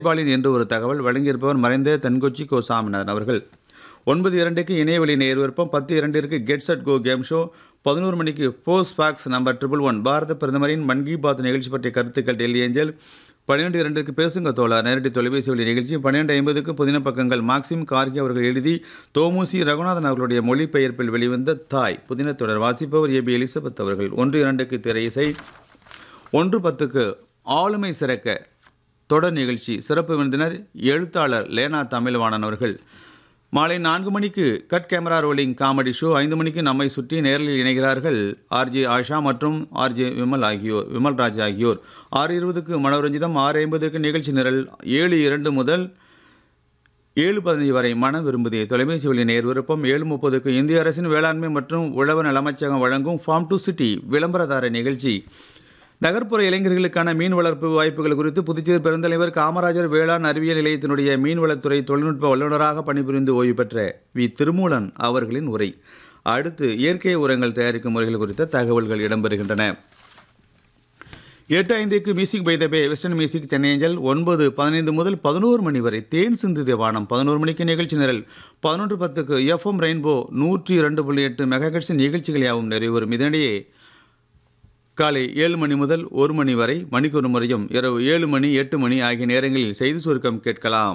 பாலின் என்று ஒரு தகவல் வழங்கியிருப்பவர் மறைந்த தென்கொச்சி கோ சாமிநாதன் அவர்கள் ஒன்பது இரண்டுக்கு இணையவழி நேர் விருப்பம் பத்து இரண்டிற்கு get set go game show பதினோரு மணிக்கு post box number triple one பாரத பிரதமரின் மன் கி பாத் நிகழ்ச்சி பற்றிய கருத்துக்கள் டெல்லி ஏஞ்சல் பன்னிரெண்டு இரண்டுக்கு பேசுங்க தோழா நேரடி தொலைபேசி வழி நிகழ்ச்சி பன்னிரெண்டு ஐம்பதுக்கு புதின பக்கங்கள் மாக்சிம் கார்கி அவர்கள் எழுதி தோமுசி ரகுநாதன் அவர்களுடைய மொழிபெயர்ப்பில் வெளிவந்த தாய் புதின தொடர் வாசிப்பவர் ஏபி எலிசபெத் அவர்கள் ஒன்று இரண்டுக்கு திரை இசை ஒன்று பத்துக்கு ஆளுமை சிறக்க தொடர் நிகழ்ச்சி சிறப்பு விருந்தினர் எழுத்தாளர் லேனா தமிழ்வாணன் அவர்கள் மாலை நான்கு மணிக்கு cut camera rolling comedy show ஐந்து மணிக்கு நம்மை சுற்றி நேரில் இணைகிறார்கள் ஆர்ஜே ஆஷா மற்றும் ஆர்ஜே விமல் ஆகியோர் விமல்ராஜ் ஆகியோர் ஆறு இருபதுக்கு மனோரஞ்சிதம் ஆறு ஐம்பதுக்கு நிகழ்ச்சி நிரல் ஏழு இரண்டு முதல் ஏழு பதினஞ்சு வரை மன விரும்புதே தொலைபேசி வழி நேர் விருப்பம் ஏழு முப்பதுக்கு இந்திய அரசின் வேளாண்மை மற்றும் உழவர் நலமச்சகம் வழங்கும் ஃபார்ம் டு சிட்டி விளம்பரதார நிகழ்ச்சி நகர்ப்புற இளைஞர்களுக்கான மீன் வளர்ப்பு வாய்ப்புகள் குறித்து புதுச்சேரி பெருந்தலைவர் காமராஜர் வேளாண் அறிவியல் நிலையத்தினுடைய மீன்வளத்துறை தொழில்நுட்ப வல்லுநராக பணிபுரிந்து ஓய்வு பெற்ற வி திருமூலன் அவர்களின் உரை அடுத்து இயற்கை உரங்கள் தயாரிக்கும் முறைகள் குறித்த தகவல்கள் இடம்பெறுகின்றன எட்டு ஐந்துக்கு music by the bay western music Chennai angel ஒன்பது பதினைந்து முதல் பதினோரு மணி வரை தேன் சிந்து தேவானம் பதினோரு மணிக்கு நிகழ்ச்சி நிரல் பதினொன்று பத்துக்கு எஃப்எம் ரெயின்போ நூற்றி இரண்டு புள்ளி எட்டு மெகாகட்ஸின் நிகழ்ச்சிகள் யாவும் நிறைவேறும் இதனிடையே காலை ஏழு மணி முதல் ஒரு மணி வரை மணிக்கு ஒரு முறையும் இரவு ஏழு மணி எட்டு மணி ஆகிய நேரங்களில் செய்தி சுருக்கம் கேட்கலாம்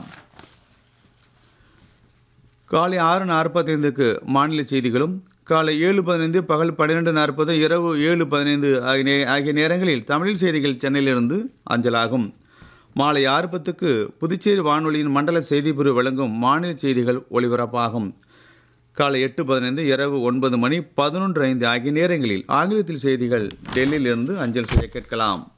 காலை ஆறு நாற்பத்தைந்துக்கு மாநில செய்திகளும் காலை ஏழு பதினைந்து பகல் பன்னிரெண்டு நாற்பது இரவு ஏழு பதினைந்து ஆகிய நே- ஆகிய நேரங்களில் தமிழ் செய்திகள் சென்னையிலிருந்து அஞ்சலாகும் மாலை ஆறு பத்துக்கு புதுச்சேரி வானொலியின் மண்டல செய்திப்பிரிவு வழங்கும் மாநில செய்திகள் ஒலிபரப்பாகும் காலை எட்டு பதினைந்து இரவு ஒன்பது மணி பதினொன்று ஐந்து ஆகிய நேரங்களில் ஆங்கிலத்தில் செய்திகள் டெல்லியிலிருந்து அஞ்சல் செய்ய கேட்கலாம்